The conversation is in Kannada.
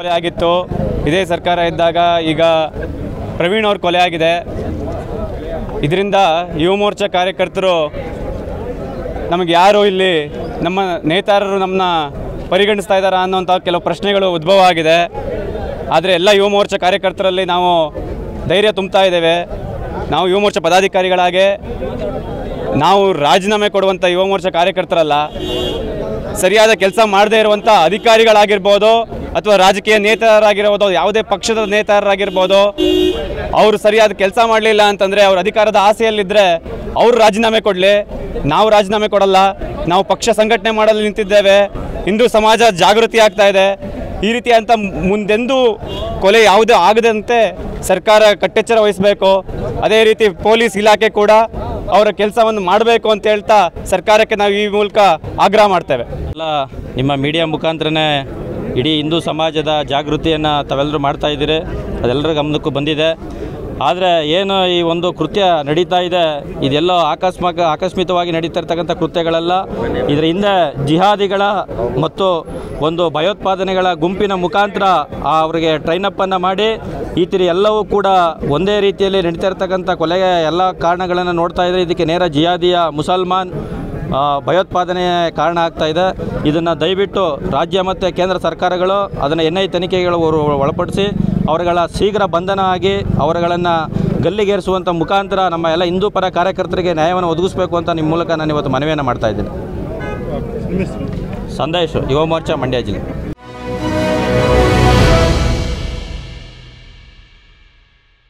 ಕೊಲೆ ಆಗಿತ್ತು ಇದೇ ಸರ್ಕಾರ ಇದ್ದಾಗ ಈಗ ಪ್ರವೀಣ್ ಅವ್ರ ಕೊಲೆ ಆಗಿದೆ ಇದರಿಂದ ಯುವ ಮೋರ್ಚಾ ಕಾರ್ಯಕರ್ತರು ನಮಗೆ ಯಾರು ಇಲ್ಲಿ ನಮ್ಮ ನೇತಾರರು ನಮ್ಮನ್ನ ಪರಿಗಣಿಸ್ತಾ ಇದ್ದಾರಾ ಅನ್ನೋಂಥ ಕೆಲವು ಪ್ರಶ್ನೆಗಳು ಉದ್ಭವ ಆಗಿದೆ ಆದರೆ ಎಲ್ಲ ಯುವ ಮೋರ್ಚಾ ಕಾರ್ಯಕರ್ತರಲ್ಲಿ ನಾವು ಧೈರ್ಯ ತುಂಬ್ತಾ ಇದ್ದೇವೆ ನಾವು ಯುವ ಮೋರ್ಚಾ ಪದಾಧಿಕಾರಿಗಳಾಗೆ ನಾವು ರಾಜೀನಾಮೆ ಕೊಡುವಂಥ ಯುವ ಮೋರ್ಚಾ ಕಾರ್ಯಕರ್ತರಲ್ಲ ಸರಿಯಾದ ಕೆಲಸ ಮಾಡದೇ ಇರುವಂಥ ಅಧಿಕಾರಿಗಳಾಗಿರ್ಬೋದು ಅಥವಾ ರಾಜಕೀಯ ನೇತಾರರಾಗಿರ್ಬೋದು ಯಾವುದೇ ಪಕ್ಷದ ನೇತಾರರಾಗಿರ್ಬೋದು ಅವರು ಸರಿಯಾದ ಕೆಲಸ ಮಾಡಲಿಲ್ಲ ಅಂತಂದರೆ ಅವ್ರ ಅಧಿಕಾರದ ಆಸೆಯಲ್ಲಿದ್ದರೆ ಅವರು ರಾಜೀನಾಮೆ ಕೊಡಲಿ ನಾವು ರಾಜೀನಾಮೆ ಕೊಡಲ್ಲ ನಾವು ಪಕ್ಷ ಸಂಘಟನೆ ಮಾಡಲು ನಿಂತಿದ್ದೇವೆ ಹಿಂದೂ ಸಮಾಜ ಜಾಗೃತಿ ಆಗ್ತಾ ಇದೆ ಈ ರೀತಿ ಅಂತ ಮುಂದೆಂದೂ ಕೊಲೆ ಯಾವುದೇ ಆಗದಂತೆ ಸರ್ಕಾರ ಕಟ್ಟೆಚ್ಚರ ವಹಿಸಬೇಕು ಅದೇ ರೀತಿ ಪೊಲೀಸ್ ಇಲಾಖೆ ಕೂಡ ಅವರ ಕೆಲಸವನ್ನು ಮಾಡಬೇಕು ಅಂತ ಹೇಳ್ತಾ ಸರ್ಕಾರಕ್ಕೆ ನಾವು ಈ ಮೂಲಕ ಆಗ್ರಹ ಮಾಡ್ತೇವೆ ಎಲ್ಲ ನಿಮ್ಮ ಮೀಡಿಯಾ ಮುಖಾಂತರನೇ ಇಡೀ ಹಿಂದೂ ಸಮಾಜದ ಜಾಗೃತಿಯನ್ನು ತಾವೆಲ್ಲರೂ ಮಾಡ್ತಾ ಇದ್ದೀರಿ ಅದೆಲ್ಲರ ಗಮನಕ್ಕೂ ಬಂದಿದೆ ಆದರೆ ಏನು ಈ ಒಂದು ಕೃತ್ಯ ನಡೀತಾ ಇದೆ ಇದೆಲ್ಲೋ ಆಕಸ್ಮಿಕ ಆಕಸ್ಮಿಕವಾಗಿ ನಡೀತಾ ಇರ್ತಕ್ಕಂಥ ಕೃತ್ಯಗಳೆಲ್ಲ ಇದರ ಹಿಂದೆ ಜಿಹಾದಿಗಳ ಮತ್ತು ಒಂದು ಭಯೋತ್ಪಾದನೆಗಳ ಗುಂಪಿನ ಮುಖಾಂತರ ಆ ಅವರಿಗೆ ಟ್ರೈನಪ್ಪನ್ನು ಮಾಡಿ ಈ ತಿರಿ ಎಲ್ಲವೂ ಕೂಡ ಒಂದೇ ರೀತಿಯಲ್ಲಿ ನಡೀತಾ ಇರ್ತಕ್ಕಂಥ ಕೊಲೆಗೆ ಎಲ್ಲ ಕಾರಣಗಳನ್ನು ನೋಡ್ತಾ ಇದ್ದರೆ ಇದಕ್ಕೆ ನೇರ ಜಿಹಾದಿಯ ಮುಸಲ್ಮಾನ್ ಆ, ಭಯೋತ್ಪಾದನೆ ಕಾರಣ ಆಗ್ತಾ ಇದೆ ಇದನ್ನು ದಯವಿಟ್ಟು ರಾಜ್ಯ ಮತ್ತು ಕೇಂದ್ರ ಸರ್ಕಾರಗಳು ಅದನ್ನು ಎನ್ ಐ ತನಿಖೆಗಳು ಒಳ- ಒಳಪಡಿಸಿ ಅವರುಗಳ ಶೀಘ್ರ ಬಂಧನ ಆಗಿ ಅವರುಗಳನ್ನು ಗಲ್ಲಿಗೇರಿಸುವಂಥ ಮುಖಾಂತರ ನಮ್ಮ ಎಲ್ಲ ಹಿಂದೂ ಪರ ಕಾರ್ಯಕರ್ತರಿಗೆ ನ್ಯಾಯವನ್ನು ಒದಗಿಸಬೇಕು ಅಂತ ನಿಮ್ಮ ಮೂಲಕ ನಾನು ಇವತ್ತು ಮನವಿಯನ್ನು ಮಾಡ್ತಾ ಇದ್ದೀನಿ ಸಂದೇಶ್ ಯುವ ಮೋರ್ಚಾ ಮಂಡ್ಯ ಜಿಲ್ಲೆ